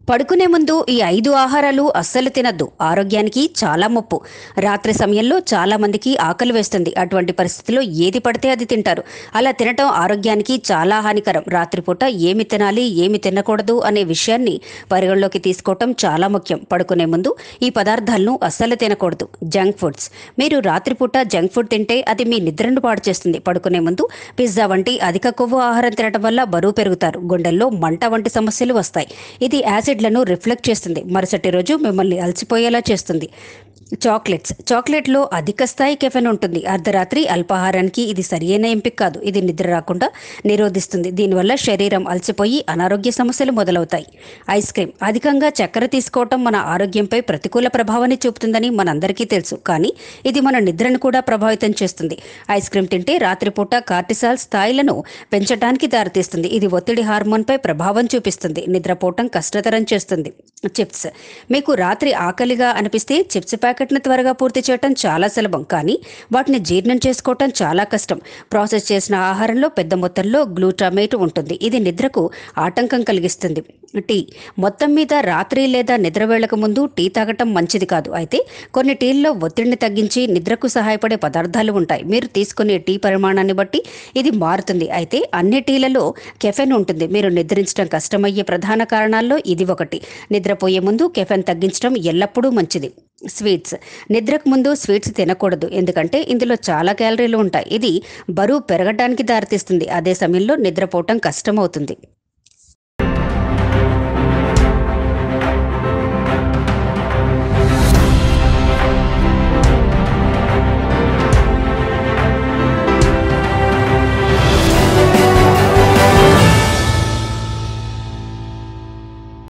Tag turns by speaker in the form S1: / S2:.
S1: పడుకునే ముందు ఈ ఐదు ఆహారాలు అస్సలు తినద్దు ఆరోగ్యానికి చాలా ముప్పు రాత్రి సమయంలో చాలా మందికి ఆకలి వేస్తుంది అటువంటి పరిస్థితుల్లో ఏది పడితే అది తింటారు అలా తినటం ఆరోగ్యానికి చాలా హానికరం రాత్రిపూట ఏమి తినాలి ఏమి తినకూడదు అనే విషయాన్ని పరిగణలోకి తీసుకోవటం చాలా ముఖ్యం పడుకునే ముందు ఈ పదార్థాలను అస్సలు తినకూడదు జంక్ ఫుడ్స్ మీరు రాత్రిపూట జంక్ ఫుడ్ తింటే అది మీ నిద్రను పాడు చేస్తుంది పడుకునే ముందు పిజ్జా వంటి అధిక కొవ్వు ఆహారం తినటం వల్ల బరువు పెరుగుతారు గుండెల్లో మంట వంటి సమస్యలు వస్తాయి ఇది యాసిడ్లను రిఫ్లెక్ట్ చేస్తుంది మరుసటి రోజు మిమ్మల్ని అలసిపోయేలా చేస్తుంది చాక్లెట్స్ చాక్లెట్లో అధిక స్థాయి కెఫెన్ ఉంటుంది అర్ధరాత్రి అల్పాహారానికి ఇది సరియైన ఎంపిక కాదు ఇది నిద్ర రాకుండా నిరోధిస్తుంది దీనివల్ల శరీరం అలసిపోయి అనారోగ్య సమస్యలు మొదలవుతాయి ఐస్ క్రీమ్ అధికంగా చక్కెర తీసుకోవటం మన ఆరోగ్యంపై ప్రతికూల ప్రభావాన్ని చూపుతుందని మనందరికీ తెలుసు కానీ ఇది మన నిద్రను కూడా ప్రభావితం చేస్తుంది ఐస్ క్రీమ్ తింటే రాత్రిపూట కార్టిసాల్ స్థాయిలను పెంచడానికి దారితీస్తుంది ఇది ఒత్తిడి హార్మోన్పై ప్రభావం చూపిస్తుంది నిద్రపోవటం కష్టతరం చేస్తుంది చిప్స్ మీకు రాత్రి ఆకలిగా అనిపిస్తే చిప్స్ ప్యాకెట్ను త్వరగా పూర్తి చేయటం చాలా సులభం కానీ వాటిని జీర్ణం చేసుకోవటం చాలా కష్టం ప్రాసెస్ చేసిన ఆహారంలో పెద్ద మొత్తంలో గ్లూటామేట్ ఉంటుంది ఇది నిద్రకు ఆటంకం కలిగిస్తుంది టీ మొత్తం మీద రాత్రి లేదా నిద్ర వేళకు ముందు టీ తాగటం మంచిది కాదు అయితే కొన్ని టీల్లో ఒత్తిడిని తగ్గించి నిద్రకు సహాయపడే పదార్థాలు ఉంటాయి మీరు తీసుకునే టీ పరిమాణాన్ని బట్టి ఇది మారుతుంది అయితే అన్ని టీలలో కెఫెన్ ఉంటుంది మీరు నిద్రించడం కష్టమయ్యే ప్రధాన కారణాల్లో ఇది ఒకటి నిద్రపోయే ముందు కెఫెన్ తగ్గించడం ఎల్లప్పుడూ మంచిది స్వీట్స్ నిద్రకు ముందు స్వీట్స్ తినకూడదు ఎందుకంటే ఇందులో చాలా క్యాలరీలు ఉంటాయి ఇది బరువు పెరగడానికి దారితీస్తుంది అదే సమయంలో నిద్రపోవటం కష్టమవుతుంది